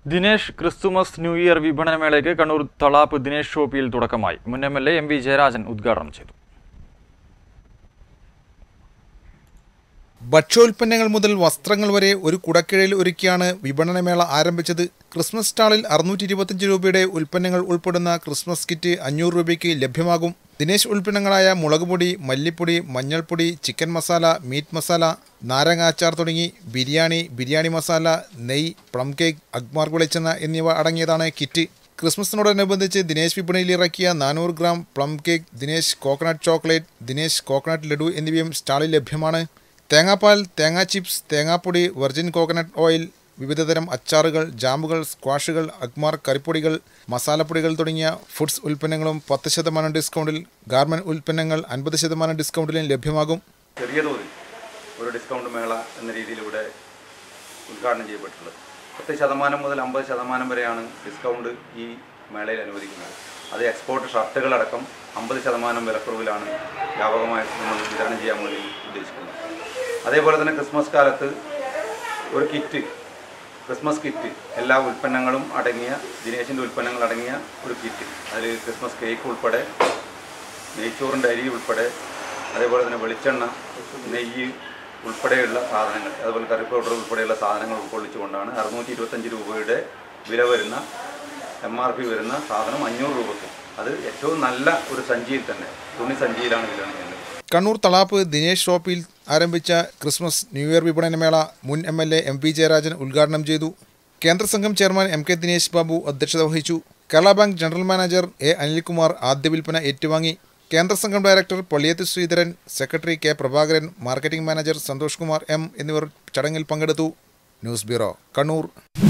Dinesh Christmas new year വിപണനമേളയ്ക്ക് കണ്ണൂർ തളാപ്പ് ദിനേശ് ഷോപ്പിയിൽ തുടക്കമായി മുൻ M L A M V Jayarajan ഉദ്ഘാടനം ചെയ്തു ഭക്ഷ്യോൽപ്പന്നങ്ങൾ മുതൽ വസ്ത്രങ്ങൾ വരെ ഒരു കുടക്കിഴയിൽ ഒരുക്കിയാണ് വിപണനമേള ആരംഭിച്ചത് ക്രിസ്മസ് സ്റ്റാളിൽ അറുന്നൂറ്റി ഇരുപത്തിയഞ്ച് രൂപയുടെ ഉൽപ്പന്നങ്ങൾ ഉൾപ്പെടുന്ന ക്രിസ്മസ് കിറ്റ് അഞ്ഞൂറ് രൂപയ്ക്ക് ലഭ്യമാകും ദിനേശ് ഉൽപ്പന്നങ്ങളായ മുളകുപൊടി മല്ലിപ്പൊടി മഞ്ഞൾപ്പൊടി ചിക്കൻ മസാല മീറ്റ് മസാല നാരങ്ങ അച്ചാർ തുടങ്ങി ബിരിയാണി ബിരിയാണി മസാല നെയ് പ്ലം കേക്ക് അഗ്മാർ വെളിച്ചെണ്ണ എന്നിവ അടങ്ങിയതാണ് കിറ്റ് ക്രിസ്മസിനോടനുബന്ധിച്ച് ദിനേശ് വിപണിയിൽ ഇറക്കിയ നാനൂറ് gram plum cake Dinesh coconut chocolate Dinesh coconut laddu എന്നിവയും സ്റ്റാളിൽ ലഭ്യമാണ് തേങ്ങാപ്പാൽ തേങ്ങാ ചിപ്സ് തേങ്ങാപ്പൊടി വെർജിൻ കോക്കനട്ട് ഓയിൽ വിവിധതരം അച്ചാറുകൾ ജാമുകൾ സ്ക്വാഷുകൾ അഗ്മാർ കറിപ്പൊടികൾ മസാലപ്പൊടികൾ തുടങ്ങിയ ഫുഡ്സ് ഉൽപ്പന്നങ്ങളും പത്ത് ശതമാനം ഡിസ്കൗണ്ടിൽ ഗാർമെന്റ് ഉൽപ്പന്നങ്ങൾ അൻപത് ശതമാനം ഡിസ്കൗണ്ടിലും ലഭ്യമാകും ചെറിയ തോതിൽ ഒരു ഡിസ്കൗണ്ട് മേള എന്ന രീതിയിലൂടെ ഉദ്ഘാടനം ചെയ്യപ്പെട്ടിട്ടുള്ളത് പത്ത് ശതമാനം മുതൽ അമ്പത് ശതമാനം വരെയാണ് ഡിസ്കൗണ്ട് ഈ മേളയിൽ അനുവദിക്കുന്നത് അത് എക്സ്പോർട്ട് ഷർട്ടുകളടക്കം അമ്പത് ശതമാനം വിലക്കുറവിലാണ് വ്യാപകമായിട്ട് നമ്മൾ വിതരണം ചെയ്യാൻ വേണ്ടി ഉദ്ദേശിക്കുന്നത് അതേപോലെ തന്നെ ക്രിസ്മസ് കാലത്ത് ഒരു കിറ്റ് ക്രിസ്മസ് കിറ്റ് എല്ലാ ഉൽപ്പന്നങ്ങളും അടങ്ങിയ ദിനേശിൻ്റെ ഉൽപ്പന്നങ്ങൾ അടങ്ങിയ ഒരു കിറ്റ് അതിൽ ക്രിസ്മസ് കേക്ക് ഉൾപ്പെടെ നെയ്ച്ചോറിൻ്റെ അരി ഉൾപ്പെടെ അതേപോലെ തന്നെ വെളിച്ചെണ്ണ നെയ്യ് ഉൾപ്പെടെയുള്ള സാധനങ്ങൾ അതുപോലെ കറി പൗഡർ ഉൾപ്പെടെയുള്ള സാധനങ്ങൾ ഉൾക്കൊള്ളിച്ചുകൊണ്ടാണ് അറുന്നൂറ്റി ഇരുപത്തഞ്ച് രൂപയുടെ വില വരുന്ന എം ആർ പി വരുന്ന സാധനം അഞ്ഞൂറ് രൂപയ്ക്ക് അത് ഏറ്റവും നല്ല ഒരു സഞ്ചിയിൽ തന്നെ തുണി സഞ്ചിയിലാണ് വിതരണം ചെയ്യുന്നത് കണ്ണൂർ തളാപ്പ് ദിനേശ് ഷോപ്പിൽ ആരംഭിച്ച ക്രിസ്മസ് ന്യൂ ഇയർ വിപണനമേള മുൻ M L A M P Jayarajan ഉദ്ഘാടനം ചെയ്തു കേന്ദ്ര സംഘം chairman M K Dinesh Babu അധ്യക്ഷത വഹിച്ചു Kerala bank general manager A Anilkumar ആദ്യ വിൽപ്പന ഏറ്റുവാങ്ങി കേന്ദ്ര സംഘം director Polliyath Sreedharan secretary K Prabhakaran marketing manager Santhosh Kumar M എന്നിവർ ചടങ്ങിൽ പങ്കെടുത്തു ന്യൂസ് ബ്യൂറോ കണ്ണൂർ